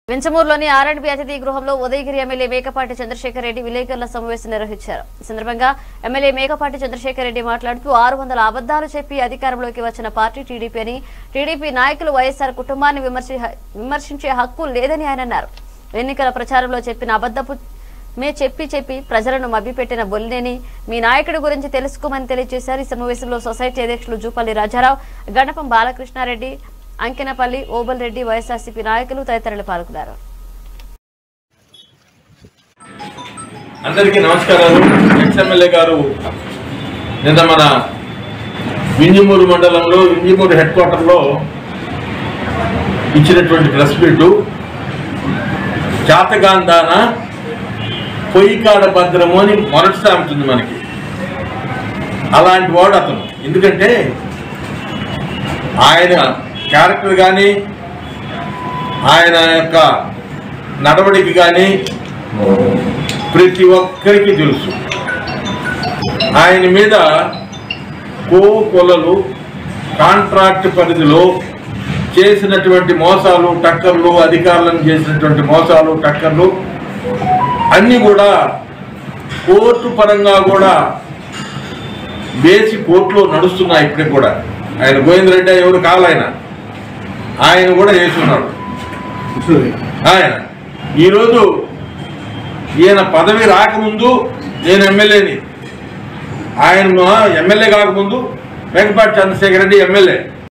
వెంచమూరులోని R and B అతిథి గృహంలో Udayagiri MLA Mekapati Chandrasekhar Reddy విలేకరుల సమావేశం నిర్వహించారు ఈ సందర్భంగా ఎమ్మెల్యే మేకపాటి చంద్రశేఖర్ రెడ్డి మాట్లాడుతూ ఆరు వందల అబద్దాలు చెప్పి అధికారంలోకి వచ్చిన పార్టీ టీడీపీ అని టీడీపీ నాయకులు వైఎస్ఆర్ కుటుంబాన్ని విమర్శి విమర్శించే హక్కు లేదని ఆయన అన్నారు ఎన్నికల ప్రచారంలో చెప్పిన అబద్దపు మే చెప్పి చెప్పి ప్రజలను మభ్యపెట్టిన బొల్లినేని మీ నాయకుడి గురించి తెలుసుకోమని తెలియజేశారు ఈ సమావేశంలో సొసైటీ అధ్యక్షులు జూపల్లి రాజారావు గణపం బాలకృష్ణారెడ్డి అంకెనపల్లి ఓబల్ రెడ్డి వైఎస్ఆర్సీపీ నాయకులు తదితరులు పాల్గొన్నారు అందరికీ నమస్కారాలు ఎక్స్ఎమ్మెల్యే గారు నిన్న మన వింజమూరు మండలంలో వింజమూరు హెడ్ క్వార్టర్లో ఇచ్చినటువంటి ప్రెస్ మీట్ జాతగాంధాన పొయ్యి కాడ భద్రము అని మొదటి సాగుతుంది మనకి అలాంటి వాడు అతను ఎందుకంటే ఆయన క్యారెక్టర్ కానీ ఆయన యొక్క నడవడికి కానీ ప్రతి ఒక్కరికి తెలుసు ఆయన మీద కో కొలలు కాంట్రాక్ట్ పరిధిలో చేసినటువంటి మోసాలు టక్కర్లు అధికారులను చేసినటువంటి మోసాలు టక్కర్లు అన్నీ కూడా కోర్టు పరంగా కూడా బేసి కోర్టులో నడుస్తున్నాయి ఇప్పటికి కూడా ఆయన గోవిందరెడ్డి ఎవరు కావాలయన ఆయన కూడా చేస్తున్నాడు ఆయన ఈరోజు ఈయన పదవి రాకముందు నేను ఎమ్మెల్యేని ఆయన ఎమ్మెల్యే కాకముందు వెంకపాటి చంద్రశేఖర్ రెడ్డి ఎమ్మెల్యే